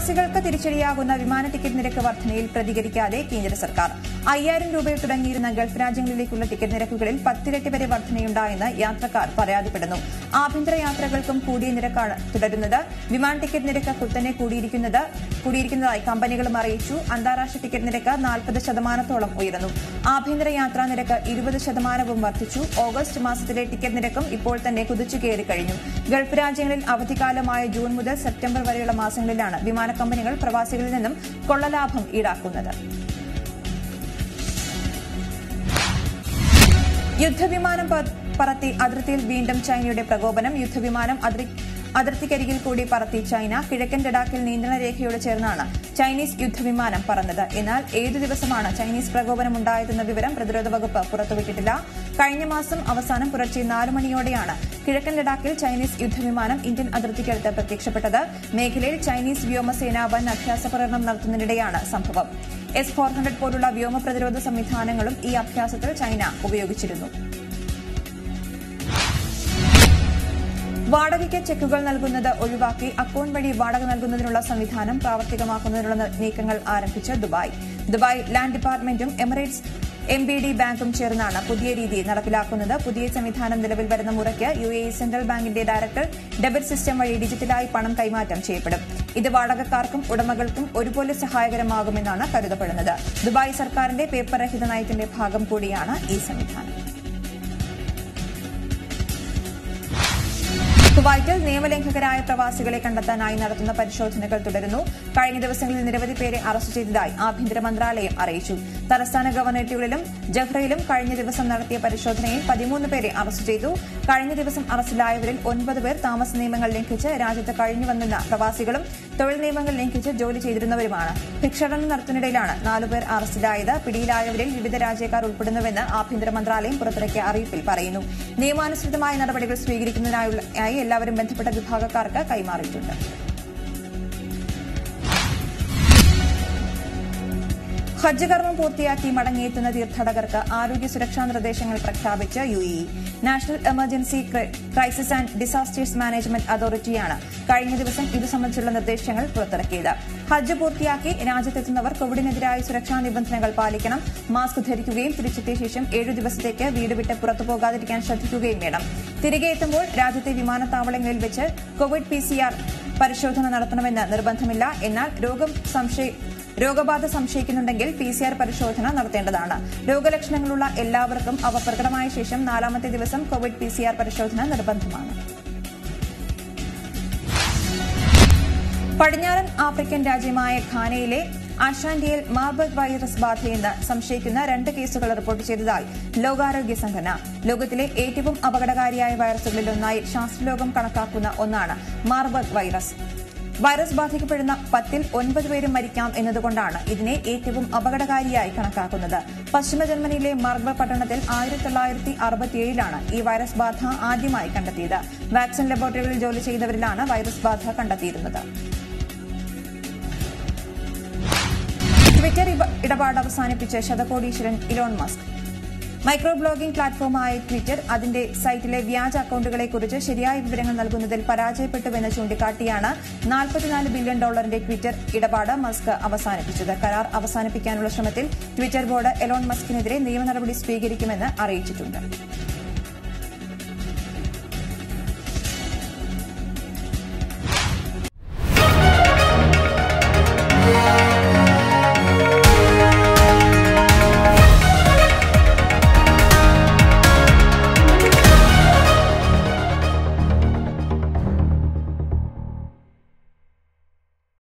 പ്രവാസികൾക്ക് തിരിച്ചടിയാകുന്ന വിമാന ടിക്കറ്റ് നിരക്ക് വർധനയിൽ പ്രതികരിക്കാതെ കേന്ദ്ര സർക്കാർ അയ്യായിരം രൂപയിൽ തുടങ്ങിയിരുന്ന ഗൾഫ് രാജ്യങ്ങളിലേക്കുള്ള ടിക്കറ്റ് നിരക്കുകളിൽ പത്തിരട്ടി വരെ വർധനയുണ്ടായെന്ന് യാത്രക്കാർ പരാതിപ്പെടുന്നു ആഭ്യന്തര യാത്രകൾക്കും കൂടിയ നിരക്കാണ് തുടരുന്നത് വിമാന ടിക്കറ്റ് നിരക്ക് കുത്തനെ കൂടിയിരിക്കുന്നത് കൂടിയിരിക്കുന്നതായി കമ്പനികളും അറിയിച്ചു അന്താരാഷ്ട്ര ടിക്കറ്റ് നിരക്ക് നാൽപ്പത് ശതമാനത്തോളം ഉയർന്നു ആഭ്യന്തര യാത്രാ നിരക്ക് ഇരുപത് ശതമാനവും വർദ്ധിച്ചു ഓഗസ്റ്റ് മാസത്തിലെ ടിക്കറ്റ് നിരക്കും ഇപ്പോൾ തന്നെ കുതിച്ചു കയറി കഴിഞ്ഞു ഗൾഫ് രാജ്യങ്ങളിൽ അവധിക്കാലമായ ജൂൺ മുതൽ സെപ്റ്റംബർ വരെയുള്ള മാസങ്ങളിലാണ് വിമാന കമ്പനികൾ പ്രവാസികളിൽ നിന്നും കൊള്ളലാഭം ഈടാക്കുന്നത് യുദ്ധവിമാനം പ- പറത്തി അതിർത്തിയിൽ വീണ്ടും ചൈനയുടെ പ്രകോപനം യുദ്ധവിമാനം അതിർ- അതിർത്തിക്കരികിൽ കൂടി പറത്തി ചൈന കിഴക്കൻ ലഡാക്കിൽ നിയന്ത്രണ രേഖയോട് ചേർന്നാണ് ചൈനീസ് യുദ്ധവിമാനം പറന്നത് എന്നാൽ ഏതു ദിവസമാണ് ചൈനീസ് പ്രകോപനം ഉണ്ടായതെന്ന വിവരം പ്രതിരോധ വകുപ്പ് പുറത്തുവിട്ടിട്ടില്ല കഴിഞ്ഞ മാസം അവസാനം പുലർച്ചെ നാല് മണിയോടെയാണ് കിഴക്കൻ ലഡാക്കിൽ ചൈനീസ് യുദ്ധവിമാനം ഇന്ത്യൻ അതിർത്തിക്കടുത്ത് പ്രത്യക്ഷപ്പെട്ടത് മേഖലയിൽ ചൈനീസ് വ്യോമസേന വൻ അഭ്യാസ പ്രകടനം നടത്തുന്നതിനിടെയാണ് സംഭവം എസ് ഫോർ ഹൺഡ്രഡ് പോലുള്ള വ്യോമ പ്രതിരോധ സംവിധാനങ്ങളും ഈ അഭ്യാസത്തിൽ ചൈന ഉപയോഗിച്ചിരുന്നു വാടകയ്ക്ക് ചെക്കുകൾ നൽകുന്നത് ഒഴിവാക്കി അക്കൌണ്ട് വഴി വാടക നൽകുന്നതിനുള്ള സംവിധാനം പ്രാവർത്തികമാക്കുന്നതിനുള്ള ന- നീക്കങ്ങൾ ആരംഭിച്ച് ദുബായ് ദുബായ് ലാൻഡ് ഡിപ്പാർട്ട്മെന്റും എമിറേറ്റ്സ് എം ബി ഡി ബാങ്കും ചേർന്നാണ് പുതിയ രീതി നടപ്പിലാക്കുന്നത് പുതിയ സംവിധാനം നിലവിൽ വരുന്ന മുറയ്ക്ക് യു എ ഇ സെൻട്രൽ ബാങ്കിന്റെ ഡയറക്ടർ ഡെബിറ്റ് സിസ്റ്റം വഴി ഡിജിറ്റലായി പണം കൈമാറ്റം ചെയ്യപ്പെടും ഇത് വാടകക്കാർക്കും ഉടമകൾക്കും ഒരുപോലെ സഹായകരമാകുമെന്നാണ് കരുതപ്പെടുന്നത് ദുബായ് സർക്കാരിന്റെ പേപ്പർ രഹിത നയത്തിന്റെ ഭാഗം കൂടിയാണ് ഈ സംവിധാനം കുവൈറ്റിൽ നിയമലംഘകരായ പ്രവാസികളെ കണ്ടെത്താനായി നടത്തുന്ന പരിശോധനകൾ തുടരുന്നു കഴിഞ്ഞ ദിവസങ്ങളിൽ നിരവധി പേരെ അറസ്റ്റ് ചെയ്തതായി ആഭ്യന്തര മന്ത്രാലയം അറിയിച്ചു തലസ്ഥാന ഗവർണറേറ്റുകളിലും ജഹ്റയിലും കഴിഞ്ഞ ദിവസം നടത്തിയ പരിശോധനയിൽ പതിമൂന്ന് പേരെ അറസ്റ്റ് ചെയ്തു കഴിഞ്ഞ ദിവസം അറസ്റ്റിലായവരിൽ ഒൻപത് പേർ താമസ നിയമങ്ങൾ ലംഘിച്ച് രാജ്യത്ത് കഴിഞ്ഞുവന്നിരുന്ന പ്രവാസികളും തൊഴിൽ നിയമങ്ങൾ ലംഘിച്ച് ജോലി ചെയ്തിരുന്നവരുമാണ് ഭിക്ഷാടനം നടത്തുന്നതിനിടയിലാണ് നാലുപേർ അറസ്റ്റിലായത് പിടിയിലായവരിൽ വിവിധ രാജ്യക്കാർ ഉൾപ്പെടുന്നുവെന്ന് ആഭ്യന്തര മന്ത്രാലയം പുറത്തിറക്കിയ അറിയിപ്പിൽ പറയുന്നു നിയമാനുസൃതമായ നടപടികൾ സ്വീകരിക്കുന്നതിനായി എല്ലാവരും ബന്ധപ്പെട്ട വിഭാഗക്കാർക്ക് കൈമാറിയിട്ടുണ്ട് ഹജ്ജ് കർമ്മം പൂർത്തിയാക്കി മടങ്ങിയെത്തുന്ന തീർത്ഥാടകർക്ക് ആരോഗ്യ സുരക്ഷാ നിർദ്ദേശങ്ങൾ പ്രഖ്യാപിച്ച് യു ഇ നാഷണൽ എമർജൻസി ക്രൈ- ക്രൈസിസ് ആൻഡ് ഡിസാസ്റ്റേഴ്സ് മാനേജ്മെന്റ് അതോറിറ്റിയാണ് കഴിഞ്ഞ ദിവസം ഇതു സംബന്ധിച്ചുള്ള നിർദ്ദേശങ്ങൾ പുറത്തിറക്കിയത് ഹജ്ജ് പൂർത്തിയാക്കി രാജ്യത്തെത്തുന്നവർ കോവിഡിനെതിരായ സുരക്ഷാ നിബന്ധനകൾ പാലിക്കണം മാസ്ക് ധരിക്കുകയും തിരിച്ചെത്തിയ ശേഷം ഏഴു ദിവസത്തേക്ക് വീട് വിട്ട് പുറത്തു പോകാതിരിക്കാൻ ശ്രദ്ധിക്കുകയും വേണം തിരികെ എത്തുമ്പോൾ രാജ്യത്തെ വിമാനത്താവളങ്ങളിൽ വെച്ച് കോവിഡ് പി പരിശോധന നടത്തണമെന്ന് നിർബന്ധമില്ല എന്നാൽ രോഗം സംശയ രോഗബാധ സംശയിക്കുന്നുണ്ടെങ്കിൽ പി സി ആർ പരിശോധന നടത്തേണ്ടതാണ് രോഗലക്ഷണങ്ങളുള്ള എല്ലാവർക്കും അവ പ്രകടമായ ശേഷം നാലാമത്തെ ദിവസം കോവിഡ് പി സി ആർ പരിശോധന നിർബന്ധമാണ് പടിഞ്ഞാറൻ ആഫ്രിക്കൻ രാജ്യമായ ഖാനയിലെ ആഷാന്റിയിൽ മാർബർഗ് വൈറസ് ബാധയെന്ന് സംശയിക്കുന്ന രണ്ട് കേസുകൾ റിപ്പോർട്ട് ചെയ്തതായി ലോകാരോഗ്യ സംഘടന ലോകത്തിലെ ഏറ്റവും അപകടകാരിയായ വൈറസുകളിലൊന്നായി ശാസ്ത്രലോകം കണക്കാക്കുന്ന ഒന്നാണ് മാർബർഗ് വൈറസ് വൈറസ് ബാധിക്കപ്പെടുന്ന പത്തിൽ ഒൻപത് പേരും മരിക്കാം എന്നതുകൊണ്ടാണ് ഇതിനെ ഏറ്റവും അപകടകാരിയായി കണക്കാക്കുന്നത് പശ്ചിമ ജർമ്മനിയിലെ മാർബർഗ് പട്ടണത്തിൽ ആയിരത്തി തൊള്ളായിരത്തി അറുപത്തിയേഴിലാണ് ഈ വൈറസ് ബാധ ആദ്യമായി കണ്ടെത്തിയത് വാക്സിൻ ലബോറട്ടറികളിൽ ജോലി ചെയ്തവരിലാണ് വൈറസ് ബാധ കണ്ടെത്തിയിരുന്നത് ട്വിറ്റർ ഇട- ഇടപാട് അവസാനിപ്പിച്ച് ശതകോടീശ്വരൻ ഇലോൺ മസ്ക് മൈക്രോ ബ്ലോഗിംഗ് പ്ലാറ്റ്ഫോമായ ട്വിറ്റർ അതിന്റെ സൈറ്റിലെ വ്യാജ അക്കൌണ്ടുകളെക്കുറിച്ച് ശരിയായ വിവരങ്ങൾ നൽകുന്നതിൽ പരാജയപ്പെട്ടുവെന്ന് ചൂണ്ടിക്കാട്ടിയാണ് നാൽപ്പത്തിനാല് ബില്യൺ ഡോളറിന്റെ ട്വിറ്റർ ഇടപാട് മസ്ക് അവസാനിപ്പിച്ചത് കരാർ അവസാനിപ്പിക്കാനുള്ള ശ്രമത്തിൽ ട്വിറ്റർ ബോർഡ് എലോൺ മസ്കിനെതിരെ നിയമ നടപടി സ്വീകരിക്കുമെന്ന് അറിയിച്ചിട്ടുണ്ട്